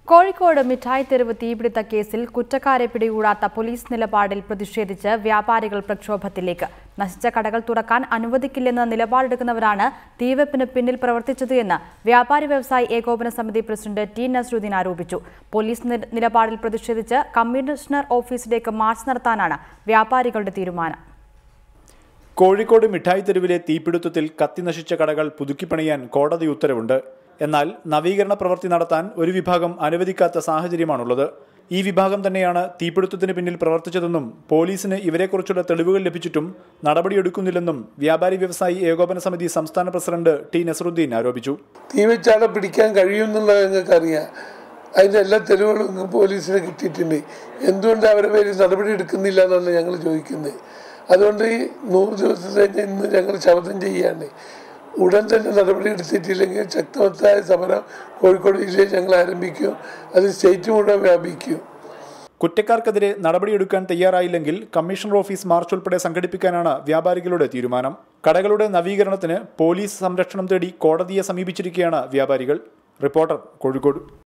കോഴിക്കോട് മിഠായി തെരുവ് തീപിടുത്ത കേസിൽ കുറ്റക്കാരെ പിടികൂടാത്ത പോലീസ് നിലപാടിൽ പ്രതിഷേധിച്ച് വ്യാപാരികൾ പ്രക്ഷോഭത്തിലേക്ക് നശിച്ച കടകൾ തുറക്കാൻ അനുവദിക്കില്ലെന്ന നിലപാടെടുക്കുന്നവരാണ് തീവെപ്പിന് പിന്നിൽ പ്രവർത്തിച്ചത് എന്ന് വ്യാപാരി വ്യവസായി ഏകോപന സമിതി പ്രസിഡന്റ് ടി നസ്രുദ്ദീൻ ആരോപിച്ചു പോലീസ് നി- നിലപാടിൽ പ്രതിഷേധിച്ച് കമ്മീഷണർ ഓഫീസിലേക്ക് മാർച്ച് നടത്താനാണ് വ്യാപാരികളുടെ തീരുമാനം കോഴിക്കോട് മിഠായി തെരുവിലെ തീപിടുത്തത്തിൽ കത്തിനശിച്ച കടകൾ പുതുക്കിപ്പണിയാൻ കോടതി ഉത്തരവുണ്ട് എന്നാൽ നവീകരണ പ്രവൃത്തി നടത്താൻ ഒരു വിഭാഗം അനുവദിക്കാത്ത സാഹചര്യമാണുള്ളത് ഈ വിഭാഗം തന്നെയാണ് തീപിടുത്തത്തിന് പിന്നിൽ പ്രവർത്തിച്ചതെന്നും പോലീസിന് ഇവരെക്കുറിച്ചുള്ള തെളിവുകൾ ലഭിച്ചിട്ടും നടപടിയെടുക്കുന്നില്ലെന്നും വ്യാപാരി വ്യവസായി ഏകോപന സമിതി സംസ്ഥാന പ്രസിഡന്റ് ടി നസറുദ്ദീൻ ആരോപിച്ചു തീ വെച്ചാളെ പിടിക്കാൻ കഴിയുമെന്നുള്ളത് ഞങ്ങൾക്ക് അറിയാം അതിൻ്റെ എല്ലാ തെളിവുകളും ഇങ്ങ് പോലീസിന് കിട്ടിയിട്ടുണ്ട് എന്തുകൊണ്ട് അവരുടെ പേരിൽ നടപടി എടുക്കുന്നില്ല എന്നാണ് ഞങ്ങൾ ചോദിക്കുന്നത് അതുകൊണ്ട് ഈ നൂറ് ദിവസത്തെ ഇന്ന് ഞങ്ങൾ ശബ്ദം ചെയ്യുകയാണ് ഉടൻ തന്നെ നടപടി എടുത്തിട്ടില്ലെങ്കിൽ ശക്തമായ സമരം കോഴിക്കോട് ജില്ലയിൽ ഞങ്ങൾ ആരംഭിക്കും അത് സ്റ്റേറ്റ് മുഴുവൻ വ്യാപിക്കും കുറ്റക്കാർക്കെതിരെ നടപടിയെടുക്കാൻ തയ്യാറായില്ലെങ്കിൽ കമ്മീഷണർ ഓഫീസ് മാർച്ച് ഉൾപ്പെടെ സംഘടിപ്പിക്കാനാണ് വ്യാപാരികളുടെ തീരുമാനം കടകളുടെ നവീകരണത്തിന് പോലീസ് സംരക്ഷണം തേടി കോടതിയെ സമീപിച്ചിരിക്കുകയാണ് വ്യാപാരികൾ റിപ്പോർട്ടർ കോഴിക്കോട്